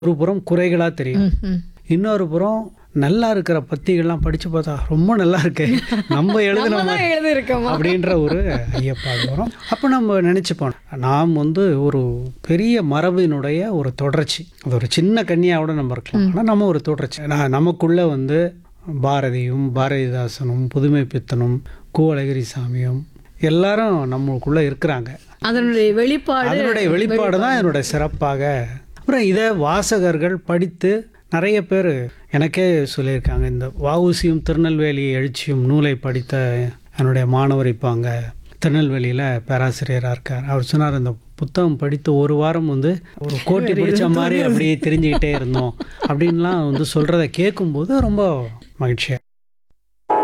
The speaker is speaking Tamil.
ஒரு புறம் குறைகளாக தெரியும் ம், ம். இன்னொரு புறம் நல்லா இருக்கிற பத்திகள்லாம் படித்து பார்த்தா ரொம்ப நல்லா இருக்கு நம்ம எழுதின நம்ம மாதிரி தான் எழுதியிருக்கோமா அப்படின்ற ஒரு ஐயப்பாடு வரும் அப்போ நம்ம நினச்சிப்போம் நாம் வந்து ஒரு பெரிய மரபினுடைய ஒரு தொடர்ச்சி அது ஒரு சின்ன கன்னியாவோட நம்ம இருக்கலாம் ஆனால் நம்ம ஒரு தொடர்ச்சி நான் நமக்குள்ளே வந்து பாரதியும் பாரதிதாசனும் புதுமை பித்தனும் கூவலகிரி சாமியும் எல்லாரும் நம்மளுக்குள்ளே இருக்கிறாங்க அதனுடைய வெளிப்பாடு அதனுடைய வெளிப்பாடு தான் என்னுடைய சிறப்பாக அப்புறம் இதை வாசகர்கள் படித்து நிறைய பேர் எனக்கே சொல்லியிருக்காங்க இந்த வஉசியும் திருநெல்வேலி எழுச்சியும் நூலை படித்த என்னுடைய மாணவர் இப்போ அங்கே திருநெல்வேலியில் பேராசிரியராக இருக்கார் அவர் சொன்னார் இந்த புத்தகம் படித்து ஒரு வாரம் வந்து ஒரு கோட்டி பிடிச்ச மாதிரி அப்படியே தெரிஞ்சுக்கிட்டே இருந்தோம் அப்படின்லாம் வந்து சொல்கிறத கேட்கும்போது ரொம்ப மகிழ்ச்சியாக